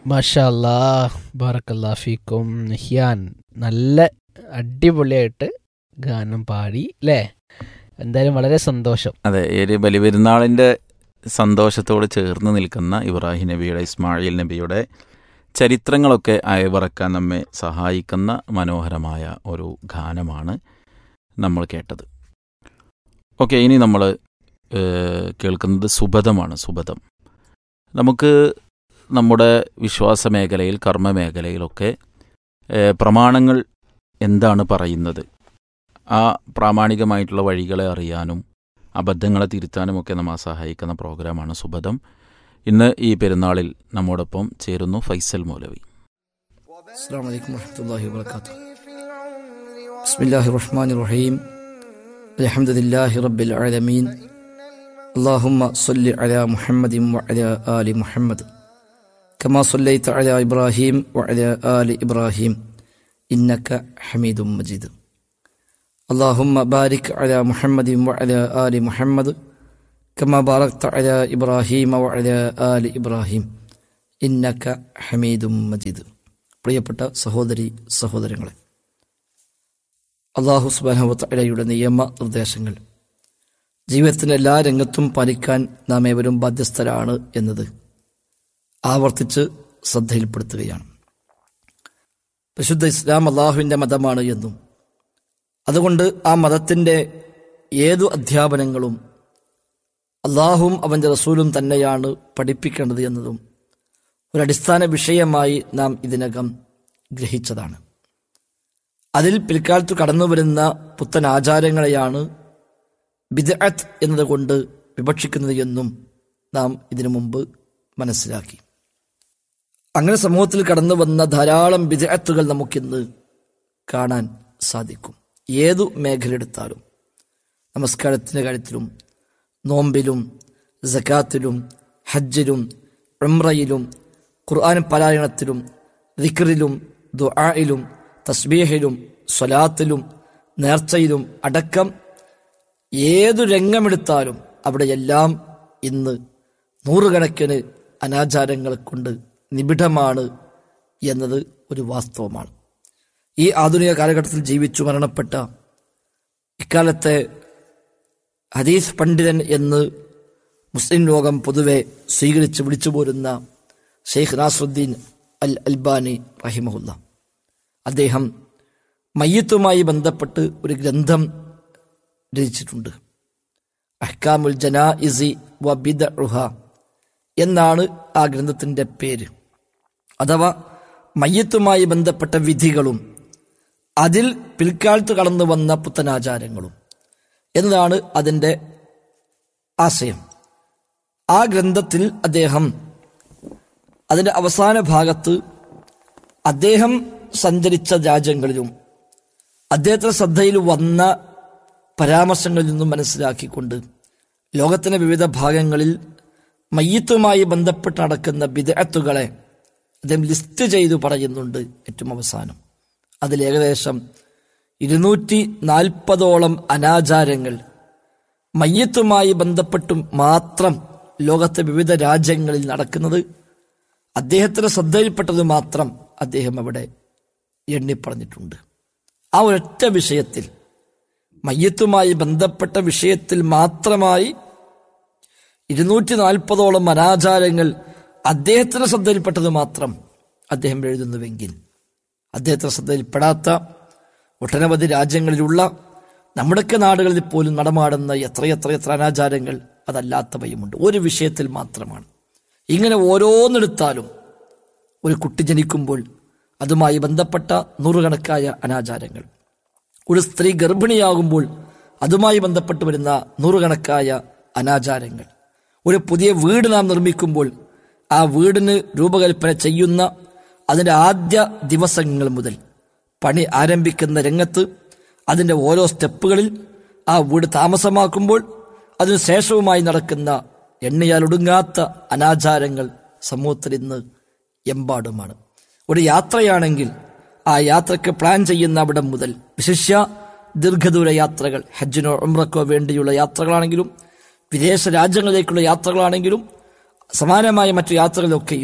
മഷാല്ലാ ബാറക്കല്ലാ ഫീക്കും ഹിയാൻ നല്ല അടിപൊളിയായിട്ട് ഗാനം പാടി അല്ലേ എന്തായാലും വളരെ സന്തോഷം അതെ ഈ ഒരു ബലിപെരുന്നാളിൻ്റെ സന്തോഷത്തോട് ചേർന്ന് നിൽക്കുന്ന ഇബ്രാഹിം നബിയുടെ ഇസ്മായിൽ നബിയുടെ ചരിത്രങ്ങളൊക്കെ അയവിറക്കാൻ നമ്മെ സഹായിക്കുന്ന മനോഹരമായ ഒരു ഗാനമാണ് നമ്മൾ കേട്ടത് ഓക്കെ ഇനി നമ്മൾ കേൾക്കുന്നത് സുബതമാണ് സുബതം നമുക്ക് നമ്മുടെ വിശ്വാസ മേഖലയിൽ കർമ്മ മേഖലയിലൊക്കെ ഏഹ്, പ്രമാണങ്ങൾ എന്താണ് പറയുന്നത് ആ പ്രാമാണികമായിട്ടുള്ള വഴികളെ അറിയാനും അബദ്ധങ്ങളെ തിരുത്താനും ഒക്കെ നമ്മെ സഹായിക്കുന്ന പ്രോഗ്രാമാണ് സുബദം ഇന്ന് ഈ പെരുന്നാളിൽ നമ്മോടൊപ്പം ചേരുന്നു ഫൈസൽ മൗലവി السلام عليكم ورحمة الله وبركاته بسم الله الرحمن الرحيم الحمد لله رب العالمين اللهم صل على محمد وعلى آل محمد كما صليت على إبراهيم وعلى آل إبراهيم إنك حميد مجيد اللهم بارك على محمد وعلى آل محمد كما باركت على إبراهيم وعلى آل إبراهيم إنك حميد مجيد പ്രിയപ്പെട്ട സഹോദരി സഹോദരങ്ങളെ അള്ളാഹു സുബാനവത്തയുടെ നിയമ നിർദ്ദേശങ്ങൾ ജീവിതത്തിൻ്റെ എല്ലാ രംഗത്തും പാലിക്കാൻ നാം ഏവരും ബാധ്യസ്ഥരാണ് എന്നത് ആവർത്തിച്ച് ശ്രദ്ധയിൽപ്പെടുത്തുകയാണ് പരിശുദ്ധ ഇസ്ലാം അള്ളാഹുവിൻ്റെ മതമാണ് എന്നും അതുകൊണ്ട് ആ മതത്തിൻ്റെ ഏതു അധ്യാപനങ്ങളും അള്ളാഹുവും അവൻ്റെ റസൂലും തന്നെയാണ് പഠിപ്പിക്കേണ്ടത് എന്നതും ഒരടിസ്ഥാന വിഷയമായി നാം ഇതിനകം ഗ്രഹിച്ചതാണ് അതിൽ പിൽക്കാലത്ത് കടന്നു വരുന്ന പുത്തൻ ആചാരങ്ങളെയാണ് ബിദ്അത്ത് എന്നതുകൊണ്ട് വിവക്ഷിക്കുന്നത് എന്നും നാം ഇതിനു മുമ്പ് മനസ്സിലാക്കി അങ്ങനെ സമൂഹത്തിൽ കടന്നു വന്ന ധാരാളം ബിദ്അത്തുകൾ നമുക്കിന്ന് കാണാൻ സാധിക്കും ഏതു മേഖല എടുത്താലും നമസ്കാരത്തിൻ്റെ കാര്യത്തിലും നോമ്പിലും സക്കാത്തിലും ഹജ്ജിലും ഉംറയിലും ഖുർആൻ പാരായണത്തിലും ദിക്റിലും ദുആയിലും തസ്ബീഹിലും സ്വലാത്തിലും നേർച്ചയിലും അടക്കം ഏതു രംഗമെടുത്താലും അവിടെയെല്ലാം ഇന്ന് നൂറുകണക്കിന് അനാചാരങ്ങൾ കൊണ്ട് നിബിഡമാണ് എന്നത് ഒരു വാസ്തവമാണ് ഈ ആധുനിക കാലഘട്ടത്തിൽ ജീവിച്ചു മരണപ്പെട്ട ഇക്കാലത്തെ ഹദീസ് പണ്ഡിതൻ എന്ന് മുസ്ലിം ലോകം പൊതുവെ സ്വീകരിച്ച് വിളിച്ചു പോരുന്ന ഷെയ്ഖ് നാസുദ്ദീൻ അൽ അൽബാനി റഹിമഹുല്ല അദ്ദേഹം മയ്യത്തുമായി ബന്ധപ്പെട്ട് ഒരു ഗ്രന്ഥം രചിച്ചിട്ടുണ്ട് അഹ്കാമുൽ ജനാഇസി വ ബിദ്ഉഹ എന്നാണ് ആ ഗ്രന്ഥത്തിൻ്റെ പേര് അഥവാ മയ്യത്തുമായി ബന്ധപ്പെട്ട വിധികളും അതിൽ പിൽക്കാലത്ത് കടന്നു വന്ന പുത്തനാചാരങ്ങളും എന്നതാണ് അതിൻ്റെ ആശയം ആ ഗ്രന്ഥത്തിൽ അദ്ദേഹം അതിൻ്റെ അവസാന ഭാഗത്ത് അദ്ദേഹം സഞ്ചരിച്ച രാജ്യങ്ങളിലും അദ്ദേഹത്തിന്റെ ശ്രദ്ധയിൽ വന്ന പരാമർശങ്ങളിൽ നിന്നും മനസ്സിലാക്കിക്കൊണ്ട് ലോകത്തിന്റെ വിവിധ ഭാഗങ്ങളിൽ മയ്യത്തുമായി ബന്ധപ്പെട്ട് നടക്കുന്ന വിദഗ്ധത്തുകളെ അദ്ദേഹം ലിസ്റ്റ് ചെയ്തു പറയുന്നുണ്ട് ഏറ്റവും അവസാനം അതിൽ ഏകദേശം ഇരുന്നൂറ്റി നാൽപ്പതോളം അനാചാരങ്ങൾ മയ്യത്തുമായി ബന്ധപ്പെട്ടും മാത്രം ലോകത്തെ വിവിധ രാജ്യങ്ങളിൽ നടക്കുന്നത് അദ്ദേഹത്തിന്റെ ശ്രദ്ധയിൽപ്പെട്ടത് മാത്രം അദ്ദേഹം അവിടെ എണ്ണിപ്പറഞ്ഞിട്ടുണ്ട് ആ ഒരൊറ്റ വിഷയത്തിൽ മയ്യത്തുമായി ബന്ധപ്പെട്ട വിഷയത്തിൽ മാത്രമായി ഇരുന്നൂറ്റി നാൽപ്പതോളം അനാചാരങ്ങൾ അദ്ദേഹത്തിന്റെ ശ്രദ്ധയിൽപ്പെട്ടത് മാത്രം അദ്ദേഹം എഴുതുന്നുവെങ്കിൽ അദ്ദേഹത്തിന്റെ ശ്രദ്ധയിൽപ്പെടാത്ത ഒട്ടനവധി രാജ്യങ്ങളിലുള്ള നമ്മുടെയൊക്കെ നാടുകളിൽ പോലും നടമാടുന്ന എത്രയെത്ര എത്ര അനാചാരങ്ങൾ അതല്ലാത്തവയുമുണ്ട് ഒരു വിഷയത്തിൽ മാത്രമാണ് ഇങ്ങനെ ഓരോന്നെടുത്താലും ഒരു കുട്ടി ജനിക്കുമ്പോൾ അതുമായി ബന്ധപ്പെട്ട നൂറുകണക്കായ അനാചാരങ്ങൾ ഒരു സ്ത്രീ ഗർഭിണിയാകുമ്പോൾ അതുമായി ബന്ധപ്പെട്ട് വരുന്ന നൂറുകണക്കായ അനാചാരങ്ങൾ ഒരു പുതിയ വീട് നാം നിർമ്മിക്കുമ്പോൾ ആ വീടിന് രൂപകൽപ്പന ചെയ്യുന്ന അതിൻ്റെ ആദ്യ ദിവസങ്ങൾ മുതൽ പണി ആരംഭിക്കുന്ന രംഗത്ത് അതിൻ്റെ ഓരോ സ്റ്റെപ്പുകളിൽ ആ വീട് താമസമാക്കുമ്പോൾ അതിനു ശേഷവുമായി നടക്കുന്ന എണ്ണയാൽ ഒടുങ്ങാത്ത അനാചാരങ്ങൾ സമൂഹത്തിൽ ഇന്ന് എമ്പാടുമാണ് ഒരു യാത്രയാണെങ്കിൽ ആ യാത്രയ്ക്ക് പ്ലാൻ ചെയ്യുന്ന അവിടെ മുതൽ വിശിഷ്യ ദീർഘദൂര യാത്രകൾ ഹജ്ജിനോ ഉംറക്കോ വേണ്ടിയുള്ള യാത്രകളാണെങ്കിലും വിദേശ രാജ്യങ്ങളിലേക്കുള്ള യാത്രകളാണെങ്കിലും സമാനമായ മറ്റു യാത്രകളൊക്കെയും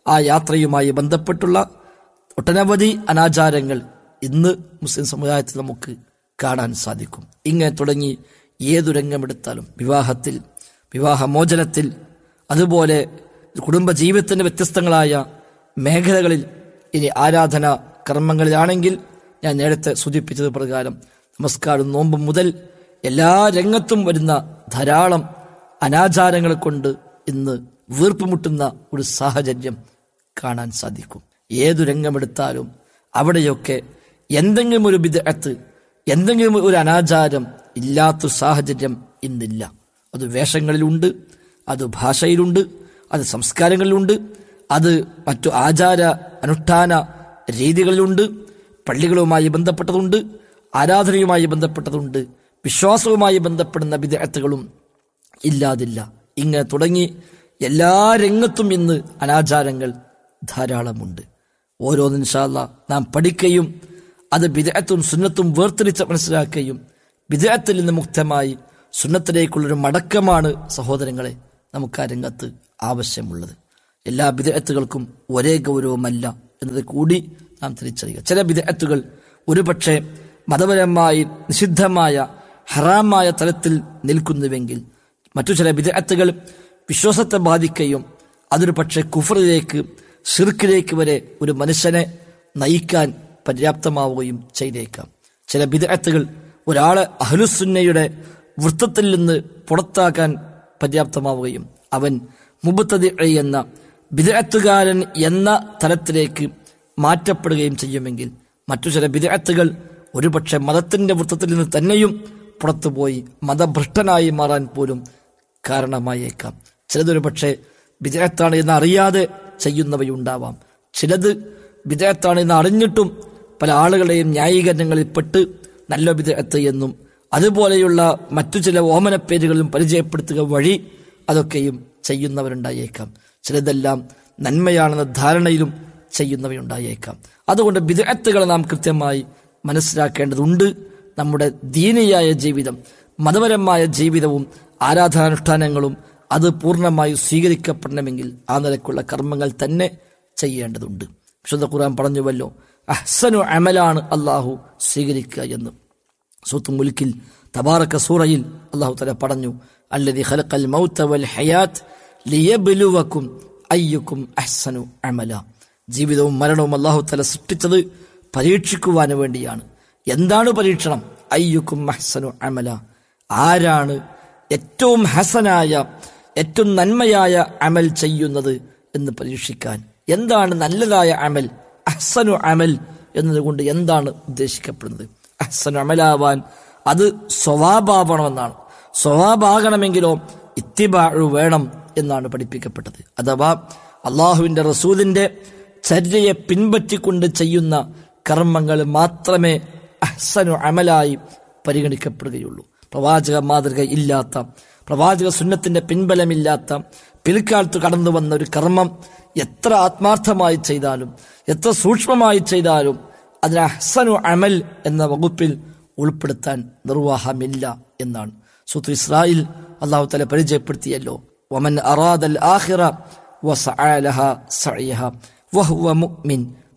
ആ യാത്രയുമായി ബന്ധപ്പെട്ടുള്ള ഒട്ടനവധി അനാചാരങ്ങൾ ഇന്ന് മുസ്ലിം സമുദായത്തിൽ നമുക്ക് കാണാൻ സാധിക്കും ഇങ്ങനെ തുടങ്ങി ഏതു രംഗമെടുത്താലും വിവാഹത്തിൽ വിവാഹമോചനത്തിൽ അതുപോലെ കുടുംബജീവിതത്തിന്റെ വ്യത്യസ്തങ്ങളായ മേഖലകളിൽ ഇനി ആരാധന കർമ്മങ്ങളിലാണെങ്കിൽ ഞാൻ നേരത്തെ സൂചിപ്പിച്ചത് പ്രകാരം നമസ്കാരം നോമ്പ് മുതൽ എല്ലാ രംഗത്തും വരുന്ന ധാരാളം അനാചാരങ്ങൾ കൊണ്ട് ഇന്ന് വീർപ്പുമുട്ടുന്ന ഒരു സാഹചര്യം കാണാൻ സാധിക്കും ഏതു രംഗമെടുത്താലും അവിടെയൊക്കെ എന്തെങ്കിലും ഒരു വിദഗ്ധത്ത് എന്തെങ്കിലും ഒരു അനാചാരം ഇല്ലാത്തൊരു സാഹചര്യം ഇന്നില്ല അത് വേഷങ്ങളിലുണ്ട് അത് ഭാഷയിലുണ്ട് അത് സംസ്കാരങ്ങളിലുണ്ട് അത് മറ്റു ആചാര അനുഷ്ഠാന രീതികളിലുണ്ട് പള്ളികളുമായി ബന്ധപ്പെട്ടതുണ്ട് ആരാധനയുമായി ബന്ധപ്പെട്ടതുണ്ട് വിശ്വാസവുമായി ബന്ധപ്പെടുന്ന വിദഗ്ധകളും ഇല്ലാതില്ല ഇങ്ങനെ തുടങ്ങി എല്ലാ രംഗത്തും ഇന്ന് അനാചാരങ്ങൾ ധാരാളമുണ്ട് ഓരോന്നിൻഷാല്ല നാം പഠിക്കുകയും അത് വിദഗ്ധത്തും സുന്നത്തും വേർതിരിച്ച് മനസ്സിലാക്കുകയും വിദഗ്ധത്തിൽ നിന്ന് മുക്തമായി സുന്നത്തിലേക്കുള്ളൊരു മടക്കമാണ് സഹോദരങ്ങളെ നമുക്ക് ആ രംഗത്ത് ആവശ്യമുള്ളത് എല്ലാ വിദഗ്ധത്തുകൾക്കും ഒരേ ഗൗരവമല്ല എന്നത് കൂടി നാം തിരിച്ചറിയുക ചില വിദഗ്ധത്തുകൾ ഒരുപക്ഷെ മതപരമായി നിഷിദ്ധമായ ഹറാമായ തലത്തിൽ നിൽക്കുന്നുവെങ്കിൽ മറ്റു ചില വിദഗ്ധത്തുകൾ വിശ്വാസത്തെ ബാധിക്കുകയും അതൊരു പക്ഷേ കുഫറിലേക്ക് ഷിർക്കിലേക്ക് വരെ ഒരു മനുഷ്യനെ നയിക്കാൻ പര്യാപ്തമാവുകയും ചെയ്തേക്കാം ചില വിദഗ്ധത്തുകൾ ഒരാളെ അഹ്ലുസുന്നയുടെ വൃത്തത്തിൽ നിന്ന് പുറത്താക്കാൻ പര്യാപ്തമാവുകയും അവൻ മുബത്തതി എന്ന വിദഗ്ധത്തുകാരൻ എന്ന തലത്തിലേക്ക് മാറ്റപ്പെടുകയും ചെയ്യുമെങ്കിൽ മറ്റു ചില വിദഗ്ധത്തുകൾ ഒരുപക്ഷെ മതത്തിന്റെ വൃത്തത്തിൽ നിന്ന് തന്നെയും പുറത്തുപോയി മതഭ്രഷ്ടനായി മാറാൻ പോലും കാരണമായേക്കാം ചിലതൊരു പക്ഷേ വിദഗ്ധത്താണ് എന്ന് അറിയാതെ ചെയ്യുന്നവയുണ്ടാവാം ചിലത് വിദഗ്ധത്താണ് എന്ന് അറിഞ്ഞിട്ടും പല ആളുകളുടെയും ന്യായീകരണങ്ങളിൽ പെട്ട് നല്ല വിദഗ്ധത്ത് എന്നും അതുപോലെയുള്ള മറ്റു ചില ഓമനപ്പേരുകളും പരിചയപ്പെടുത്തുക വഴി അതൊക്കെയും ചെയ്യുന്നവരുണ്ടായേക്കാം ചിലതെല്ലാം നന്മയാണെന്ന ധാരണയിലും ചെയ്യുന്നവയുണ്ടായേക്കാം അതുകൊണ്ട് വിദഗ്ധത്തുകളെ നാം കൃത്യമായി മനസ്സിലാക്കേണ്ടതുണ്ട് നമ്മുടെ ദീനിയായ ജീവിതം മതപരമായ ജീവിതവും ആരാധനാനുഷ്ഠാനങ്ങളും അത് പൂർണ്ണമായി സ്വീകരിക്കപ്പെടണമെങ്കിൽ ആ നിലക്കുള്ള കർമ്മങ്ങൾ തന്നെ ചെയ്യേണ്ടതുണ്ട് വിശുദ്ധ ഖുർആൻ പറഞ്ഞുവല്ലോ അഹ്സനു അമലാണ് അള്ളാഹു സ്വീകരിക്കുക എന്ന് സൂത്ത് മുൽക്കിൽ തബാറക്ക സൂറയിൽ അള്ളാഹു തല പറഞ്ഞു അല്ലതി ഖലഖൽ മൗത വൽ ഹയാത്ത് ലിയബ്ലുവക്കും അയ്യുക്കും അഹ്സനു അമല ജീവിതവും മരണവും അള്ളാഹു തല സൃഷ്ടിച്ചത് പരീക്ഷിക്കുവാൻ വേണ്ടിയാണ് എന്താണ് പരീക്ഷണം അയ്യുക്കും അഹ്സനു അമല ആരാണ് ഏറ്റവും ഹസനായ ഏറ്റവും നന്മയായ അമൽ ചെയ്യുന്നത് എന്ന് പരീക്ഷിക്കാൻ എന്താണ് നല്ലതായ അമൽ അഹ്സനു അമൽ എന്നതുകൊണ്ട് എന്താണ് ഉദ്ദേശിക്കപ്പെടുന്നത് അഹ്സനു അമലാവാൻ അത് സ്വഭാവമാവണമെന്നാണ് സ്വഭാവമാകണമെങ്കിലോ ഇത്തിബാഴു വേണം എന്നാണ് പഠിപ്പിക്കപ്പെട്ടത് അഥവാ അള്ളാഹുവിന്റെ റസൂലിന്റെ ചര്യയെ പിൻപറ്റിക്കൊണ്ട് ചെയ്യുന്ന കർമ്മങ്ങൾ മാത്രമേ അഹ്സനു അമലായി പരിഗണിക്കപ്പെടുകയുള്ളൂ പ്രവാചക മാതൃക ഇല്ലാത്ത പ്രവാചക സുന്നത്തിന്റെ പിൻബലമില്ലാത്ത പിൽക്കാലത്ത് കടന്നു വന്ന ഒരു കർമ്മം എത്ര ആത്മാർത്ഥമായി ചെയ്താലും എത്ര സൂക്ഷ്മമായി ചെയ്താലും അതിന് അഹ്സനു അമൽ എന്ന വകുപ്പിൽ ഉൾപ്പെടുത്താൻ നിർവാഹമില്ല എന്നാണ് സുത്തു ഇസ്രായിൽ അള്ളാഹു തല പരിചയപ്പെടുത്തിയല്ലോ വമൻ അറാദൽ ആഖിറ وسعى لها سعيها وهو مؤمن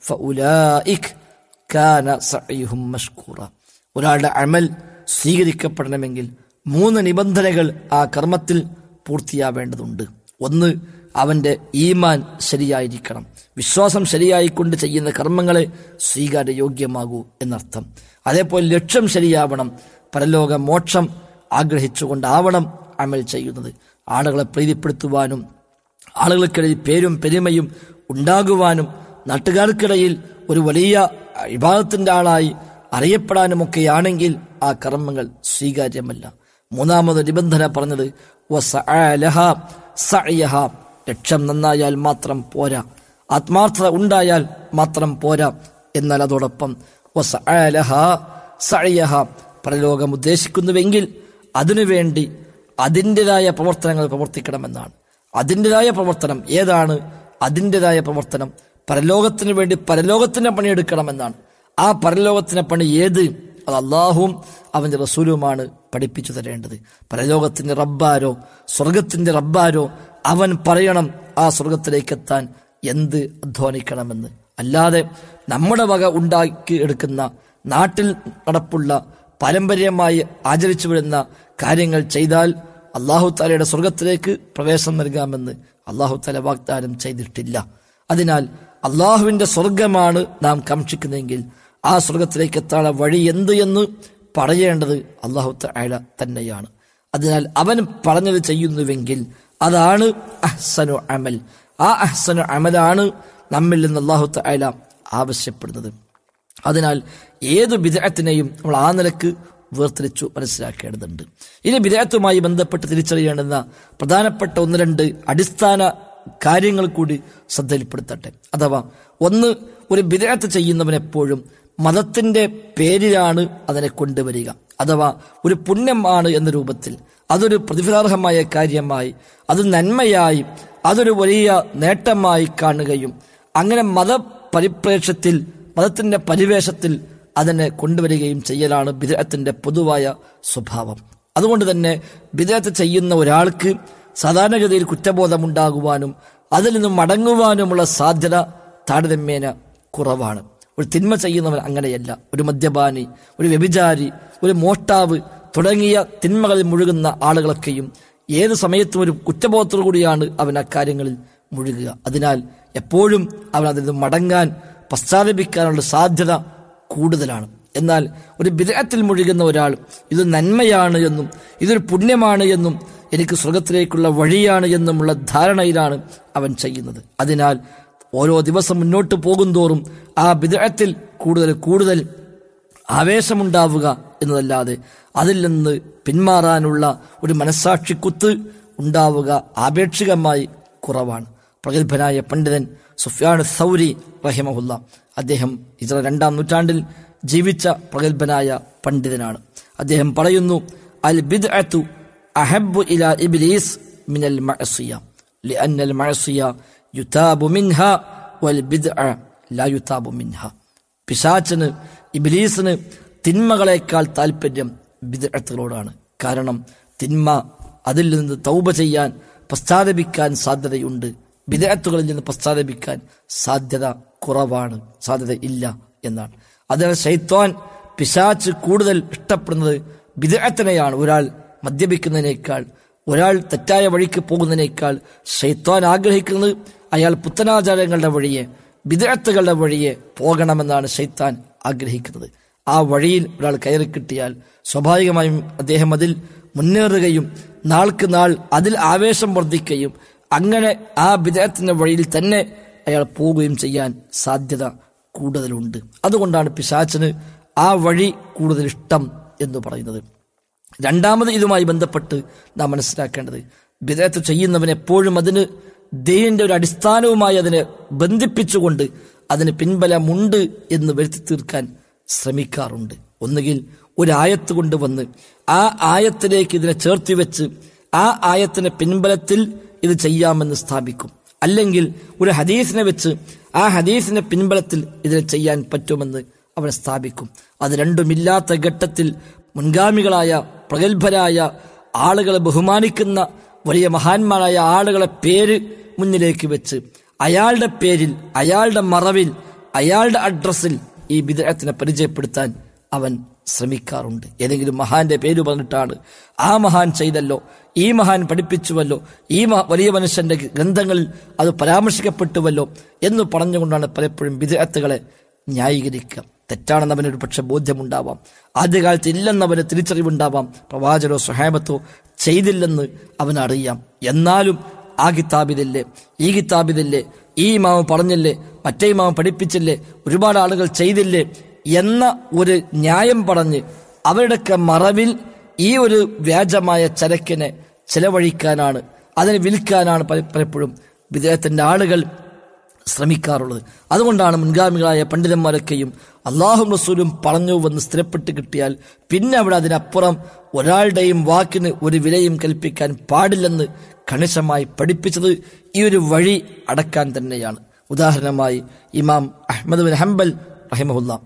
فأولئك كان سعيهم مشكورا ഒരാളുടെ അമൽ സ്വീകരിക്കപ്പെടണമെങ്കിൽ മൂന്ന് നിബന്ധനകൾ ആ കർമ്മത്തിൽ പൂർത്തിയാവേണ്ടതുണ്ട് ഒന്ന് അവന്റെ ഈമാൻ ശരിയായിരിക്കണം വിശ്വാസം ശരിയായിക്കൊണ്ട് ചെയ്യുന്ന കർമ്മങ്ങളെ സ്വീകാര്യയോഗ്യമാകൂ എന്നർത്ഥം അതേപോലെ ലക്ഷ്യം ശരിയാവണം പരലോക മോക്ഷം ആഗ്രഹിച്ചുകൊണ്ടാവണം അമൽ ചെയ്യുന്നത് ആളുകളെ പ്രീതിപ്പെടുത്തുവാനും ആളുകൾക്കിടയിൽ പേരും പെരുമയും ഉണ്ടാകുവാനും നാട്ടുകാർക്കിടയിൽ ഒരു വലിയ വിഭാഗത്തിന്റെ ആളായി അറിയപ്പെടാനുമൊക്കെയാണെങ്കിൽ ആ കർമ്മങ്ങൾ സ്വീകാര്യമല്ല മൂന്നാമത് നിബന്ധന പറഞ്ഞത് വസഅലഹ സഅയഹ. ലക്ഷ്യം നന്നായാൽ മാത്രം പോരാ ആത്മാർത്ഥത ഉണ്ടായാൽ മാത്രം പോരാ എന്നാൽ അതോടൊപ്പം വസഅലഹ സഅയഹ. പരലോകം ഉദ്ദേശിക്കുന്നുവെങ്കിൽ അതിനുവേണ്ടി അതിൻ്റെതായ പ്രവർത്തനങ്ങൾ പ്രവർത്തിക്കണമെന്നാണ് അതിൻ്റെതായ പ്രവർത്തനം ഏതാണ് അതിൻ്റെതായ പ്രവർത്തനം പരലോകത്തിന് വേണ്ടി പരലോകത്തിന് പണിയെടുക്കണമെന്നാണ് ആ പരലോകത്തിന് പണി ഏത് അത് അള്ളാഹുവും അവന്റെ റസൂലുമാണ് പഠിപ്പിച്ചു തരേണ്ടത് പരലോകത്തിന്റെ റബ്ബാരോ സ്വർഗത്തിന്റെ റബ്ബാരോ അവൻ പറയണം ആ സ്വർഗത്തിലേക്ക് എത്താൻ എന്ത് അധ്വാനിക്കണമെന്ന് അല്ലാതെ നമ്മുടെ വക ഉണ്ടാക്കി എടുക്കുന്ന നാട്ടിൽ നടപ്പുള്ള പാരമ്പര്യമായി ആചരിച്ചു വരുന്ന കാര്യങ്ങൾ ചെയ്താൽ അള്ളാഹു താലയുടെ സ്വർഗത്തിലേക്ക് പ്രവേശനം നൽകാമെന്ന് അള്ളാഹു താല വാഗ്ദാനം ചെയ്തിട്ടില്ല അതിനാൽ അള്ളാഹുവിന്റെ സ്വർഗമാണ് നാം കാക്ഷിക്കുന്നതെങ്കിൽ ആ സ്വർഗത്തിലേക്ക് എത്താനുള്ള വഴി എന്ത് എന്ന് പറയേണ്ടത് അള്ളാഹു താല തന്നെയാണ് അതിനാൽ അവൻ പറഞ്ഞത് ചെയ്യുന്നുവെങ്കിൽ അതാണ് അഹ്സനു അമൽ ആ അഹ്സനു അമലാണ് നമ്മിൽ നിന്ന് അള്ളാഹു താല ആവശ്യപ്പെടുന്നത് അതിനാൽ ഏത് വിദേഹത്തിനെയും നമ്മൾ ആ നിലക്ക് വേർതിരിച്ചു മനസ്സിലാക്കേണ്ടതുണ്ട് ഇനി വിദേഹത്തുമായി ബന്ധപ്പെട്ട് തിരിച്ചറിയേണ്ടുന്ന പ്രധാനപ്പെട്ട ഒന്ന് രണ്ട് അടിസ്ഥാന കാര്യങ്ങൾ കൂടി ശ്രദ്ധയിൽപ്പെടുത്തട്ടെ അഥവാ ഒന്ന് ഒരു വിദേഹത്ത് ചെയ്യുന്നവൻ എപ്പോഴും മതത്തിന്റെ പേരിലാണ് അതിനെ കൊണ്ടുവരിക അഥവാ ഒരു പുണ്യമാണ് എന്ന രൂപത്തിൽ അതൊരു പ്രതിഫലാർഹമായ കാര്യമായി അത് നന്മയായി അതൊരു വലിയ നേട്ടമായി കാണുകയും അങ്ങനെ മതപരിപ്രേക്ഷ്യത്തിൽ മതത്തിന്റെ പരിവേഷത്തിൽ അതിനെ കൊണ്ടുവരികയും ചെയ്യലാണ് ബിദഅത്തിന്റെ പൊതുവായ സ്വഭാവം അതുകൊണ്ട് തന്നെ ബിദഅത്ത് ചെയ്യുന്ന ഒരാൾക്ക് സാധാരണഗതിയിൽ കുറ്റബോധമുണ്ടാകുവാനും അതിൽ നിന്നും മടങ്ങുവാനുമുള്ള സാധ്യത താരതമ്യേന കുറവാണ് ഒരു തിന്മ ചെയ്യുന്നവൻ അങ്ങനെയല്ല ഒരു മദ്യപാനി ഒരു വ്യഭിചാരി ഒരു മോഷ്ടാവ് തുടങ്ങിയ തിന്മകളിൽ മുഴുകുന്ന ആളുകളൊക്കെയും ഏത് സമയത്തും ഒരു കുറ്റബോധത്തോടു കൂടിയാണ് അവൻ അക്കാര്യങ്ങളിൽ മുഴുകുക അതിനാൽ എപ്പോഴും അവൻ അതിൽ നിന്ന് മടങ്ങാൻ പശ്ചാത്തപിക്കാനുള്ള സാധ്യത കൂടുതലാണ് എന്നാൽ ഒരു വിദേഹത്തിൽ മുഴുകുന്ന ഒരാൾ ഇത് നന്മയാണ് എന്നും ഇതൊരു പുണ്യമാണ് എന്നും എനിക്ക് സ്വർഗത്തിലേക്കുള്ള വഴിയാണ് എന്നുമുള്ള ധാരണയിലാണ് അവൻ ചെയ്യുന്നത് അതിനാൽ ഓരോ ദിവസം മുന്നോട്ട് പോകുന്തോറും ആ വിദേഹത്തിൽ കൂടുതൽ കൂടുതൽ ആവേശമുണ്ടാവുക എന്നതല്ലാതെ അതിൽ നിന്ന് പിന്മാറാനുള്ള ഒരു മനസാക്ഷി കുത്ത് ഉണ്ടാവുക ആപേക്ഷികമായി കുറവാണ് പ്രഗത്ഭനായ പണ്ഡിതൻ സുഫിയാൻ സൗരി റഹിമഹുല്ല അദ്ദേഹം ഇത്ര രണ്ടാം നൂറ്റാണ്ടിൽ ജീവിച്ച പ്രഗത്ഭനായ പണ്ഡിതനാണ് അദ്ദേഹം പറയുന്നു അൽ ബിദ്അത്തു അഹബ്ബു ഇലാ ഇബ്ലീസ് മിനൽ മഅസിയ لأن المعصية يتاب منها والبدعة لا يتاب منها പിശാചിന് ഇബിലീസിന് തിന്മകളെക്കാൾ താല്പര്യം ബിദ്അത്തുകളോടാണ് കാരണം തിന്മ അതിൽ നിന്ന് തൗബ ചെയ്യാൻ പശ്ചാത്തപിക്കാൻ സാധ്യതയുണ്ട് ബിദഅത്തുകളിൽ നിന്ന് പശ്ചാത്തപിക്കാൻ സാധ്യത കുറവാണ് സാധ്യത ഇല്ല എന്നാണ് അതിനാൽ ശൈത്വാൻ പിശാച്ച് കൂടുതൽ ഇഷ്ടപ്പെടുന്നത് ബിദഅത്തിനെയാണ് ഒരാൾ മദ്യപിക്കുന്നതിനേക്കാൾ ഒരാൾ തെറ്റായ വഴിക്ക് പോകുന്നതിനേക്കാൾ ശൈത്വാൻ ആഗ്രഹിക്കുന്നത് അയാൾ പുത്തനാചാരങ്ങളുടെ വഴിയെ ബിദഅത്തുകളുടെ വഴിയെ പോകണമെന്നാണ് ശൈത്താൻ ആഗ്രഹിക്കുന്നത് ആ വഴിയിൽ ഒരാൾ കയറി കിട്ടിയാൽ സ്വാഭാവികമായും അദ്ദേഹം അതിൽ മുന്നേറുകയും നാൾക്ക് നാൾ അതിൽ ആവേശം വർദ്ധിക്കുകയും അങ്ങനെ ആ വിദേഹത്തിന്റെ വഴിയിൽ തന്നെ അയാൾ പോവുകയും ചെയ്യാൻ സാധ്യത കൂടുതലുണ്ട് അതുകൊണ്ടാണ് പിശാചിന് ആ വഴി കൂടുതൽ ഇഷ്ടം എന്ന് പറയുന്നത് രണ്ടാമത് ഇതുമായി ബന്ധപ്പെട്ട് നാം മനസ്സിലാക്കേണ്ടത് വിദേഹത്ത് ചെയ്യുന്നവൻ എപ്പോഴും അതിന് ദൈവന്റെ ഒരു അടിസ്ഥാനവുമായി അതിനെ ബന്ധിപ്പിച്ചുകൊണ്ട് അതിന് പിൻബലമുണ്ട് എന്ന് വരുത്തി തീർക്കാൻ ശ്രമിക്കാറുണ്ട് ഒന്നുകിൽ ഒരു ആയത്ത് കൊണ്ടുവന്ന് ആ ആയത്തിലേക്ക് ഇതിനെ ചേർത്തി വെച്ച് ആ ആയത്തിന് പിൻബലത്തിൽ ഇത് ചെയ്യാമെന്ന് സ്ഥാപിക്കും അല്ലെങ്കിൽ ഒരു ഹദീസിനെ വെച്ച് ആ ഹദീസിന്റെ പിൻബലത്തിൽ ഇതിനെ ചെയ്യാൻ പറ്റുമെന്ന് അവൻ സ്ഥാപിക്കും അത് രണ്ടുമില്ലാത്ത ഘട്ടത്തിൽ മുൻഗാമികളായ പ്രഗത്ഭരായ ആളുകളെ ബഹുമാനിക്കുന്ന വലിയ മഹാന്മാരായ ആളുകളെ പേര് മുന്നിലേക്ക് വെച്ച് അയാളുടെ പേരിൽ അയാളുടെ മറവിൽ അയാളുടെ അഡ്രസ്സിൽ ഈ വിദേഹത്തിനെ പരിചയപ്പെടുത്താൻ അവൻ ശ്രമിക്കാറുണ്ട് ഏതെങ്കിലും മഹാന്റെ പേര് പറഞ്ഞിട്ടാണ് ആ മഹാൻ ചെയ്തല്ലോ ഈ മഹാൻ പഠിപ്പിച്ചുവല്ലോ ഈ മ- വലിയ മനുഷ്യന്റെ ഗ്രന്ഥങ്ങളിൽ അത് പരാമർശിക്കപ്പെട്ടുവല്ലോ എന്ന് പറഞ്ഞുകൊണ്ടാണ് പലപ്പോഴും വിദേഹത്തുകളെ ന്യായീകരിക്കുക തെറ്റാണെന്ന് അവനൊരു പക്ഷെ ബോധ്യമുണ്ടാവാം ആദ്യകാലത്ത് ഇല്ലെന്നവന് തിരിച്ചറിവുണ്ടാവാം പ്രവാചകരോ സ്വഹാബത്തോ ചെയ്തില്ലെന്ന് അവനറിയാം എന്നാലും ആ കിതാബിതില്ലേ ഈ കിതാബിതില്ലേ ഈ ഇമാമ പറഞ്ഞില്ലേ മറ്റേ ഇമാമ പഠിപ്പിച്ചില്ലേ ഒരുപാട് ആളുകൾ ചെയ്തില്ലേ എന്ന ഒരു ന്യായം പറഞ്ഞ് അവരുടെയൊക്കെ മറവിൽ ഈ ഒരു വ്യാജമായ ചരക്കിനെ ചെലവഴിക്കാനാണ് അതിനെ വിൽക്കാനാണ് പല- പലപ്പോഴും വിദേഹത്തിന്റെ ആളുകൾ ശ്രമിക്കാറുള്ളത് അതുകൊണ്ടാണ് മുൻഗാമികളായ പണ്ഡിതന്മാരൊക്കെയും അള്ളാഹും റസൂലും പറഞ്ഞു വന്ന് സ്ഥിരപ്പെട്ട് കിട്ടിയാൽ പിന്നെ അവിടെ അതിനപ്പുറം ഒരാളുടെയും വാക്കിന് ഒരു വിലയും കൽപ്പിക്കാൻ പാടില്ലെന്ന് കണിശമായി പഠിപ്പിച്ചത് ഈ ഒരു വഴി അടക്കാൻ തന്നെയാണ് ഉദാഹരണമായി ഇമാം അഹമ്മദ് ബിൻ ഹംബൽ റഹിമഹുല്ല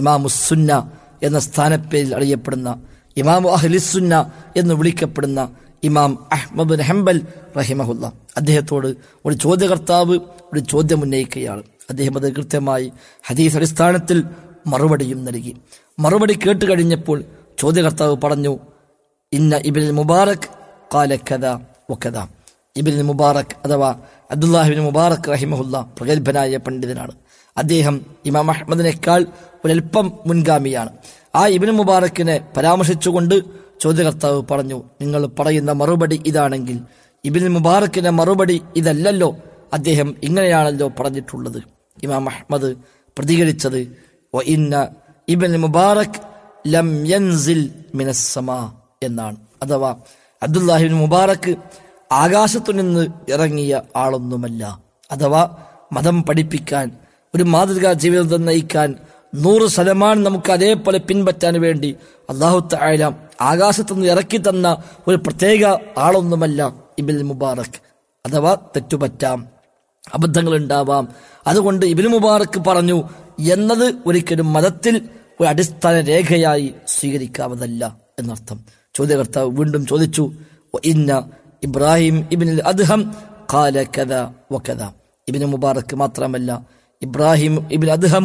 ഇമാമുസുന്ന എന്ന സ്ഥാനപ്പേരിൽ അറിയപ്പെടുന്ന ഇമാമു അഹ്ലിസുന്ന എന്ന് വിളിക്കപ്പെടുന്ന ഇമാം അഹ്മദ് ബിൻ ഹംബൽ റഹിമഹുല്ല അദ്ദേഹത്തോട് ഒരു ചോദ്യകർത്താവ് ഒരു ചോദ്യം ഉന്നയിക്കുകയാണ് അദ്ദേഹം അത് കൃത്യമായി ഹദീസ് അടിസ്ഥാനത്തിൽ മറുപടിയും നൽകി മറുപടി കേട്ട് കഴിഞ്ഞപ്പോൾ ചോദ്യകർത്താവ് പറഞ്ഞു ഇന്ന ഇബിൻ മുബാറക് കാല കഥ ഒക്കഥ ഇബിൻ മുബാറക് അഥവാ അബ്ദുല്ലാഹിബിൻ മുബാറക് റഹിമഹുല്ല പ്രഗത്ഭനായ പണ്ഡിതനാണ് അദ്ദേഹം ഇമാം അഹമ്മദിനേക്കാൾ ഒരൽപ്പം മുൻഗാമിയാണ് ആ ഇബിൻ മുബാറക്കിനെ പരാമർശിച്ചുകൊണ്ട് ചോദ്യകർത്താവ് പറഞ്ഞു നിങ്ങൾ പറയുന്ന മറുപടി ഇതാണെങ്കിൽ ഇബിൻ മുബാറക്കിന്റെ മറുപടി ഇതല്ലല്ലോ അദ്ദേഹം ഇങ്ങനെയാണല്ലോ പറഞ്ഞിട്ടുള്ളത് ഇമാം അഹമ്മദ് പ്രതികരിച്ചത് "വ ഇന്ന ഇബൻ മുബാറക് ലം യൻസിൽ മിനസ്സമാ എന്നാണ് അഥവാ അബ്ദുല്ലാഹിബിൻ മുബാറക്ക് ആകാശത്തു നിന്ന് ഇറങ്ങിയ ആളൊന്നുമല്ല അഥവാ മതം പഠിപ്പിക്കാൻ ഒരു മാതൃകാ ജീവിതം നയിക്കാൻ നൂറ് ശതമാനം നമുക്ക് അതേപോലെ പിൻപറ്റാൻ വേണ്ടി അള്ളാഹു തായാല ആകാശത്തുനിന്ന് ഇറക്കി തന്ന ഒരു പ്രത്യേക ആളൊന്നുമല്ല ഇബിൽ മുബാറക് അഥവാ തെറ്റുപറ്റാം അബദ്ധങ്ങൾ ഉണ്ടാവാം അതുകൊണ്ട് ഇബിൻ മുബാറക്ക് പറഞ്ഞു എന്നത് ഒരിക്കലും മതത്തിൽ ഒരു അടിസ്ഥാന രേഖയായി സ്വീകരിക്കാവതല്ല എന്നർത്ഥം ചോദ്യകർത്താവ് വീണ്ടും ചോദിച്ചു "വ ഇന്ന ഇബ്രാഹിം ഇബിൻ അദ്ഹം കാല കഥ വ കഥ ഇബിന് മുബാറക്ക് മാത്രമല്ല ഇബ്രാഹിം ഇബിൻ അദ്ഹം